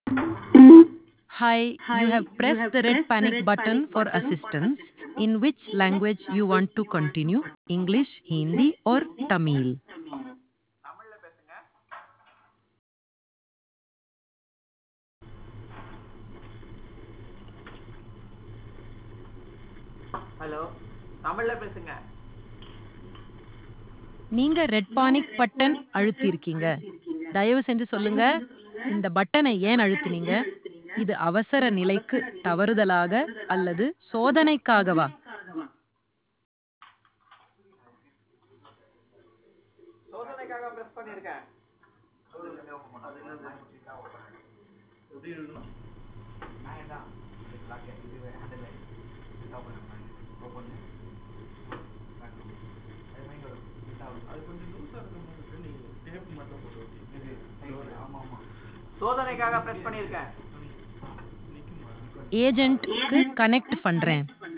Hi, you have pressed the red panic button for assistance. In which language you want to continue? English, Hindi or Tamil? Hello தமிழ்ல பேசுங்க நீங்க red panic button அழுத்தியிருக்கீங்க தயவு செஞ்சு சொல்லுங்க இந்த பட்டனை ஏன் அழுத்தினீங்க இது அவசர நிலைக்கு தவறுதலாக அல்லது சோதனைக்காகவா சோதனைக்காக பிரஸ் பண்ணிருக்கேன் சோதனைக்காக பிரஸ் பண்ணிருக்கேன் ஏஜென்ட்க்கு கனெக்ட் பண்றேன்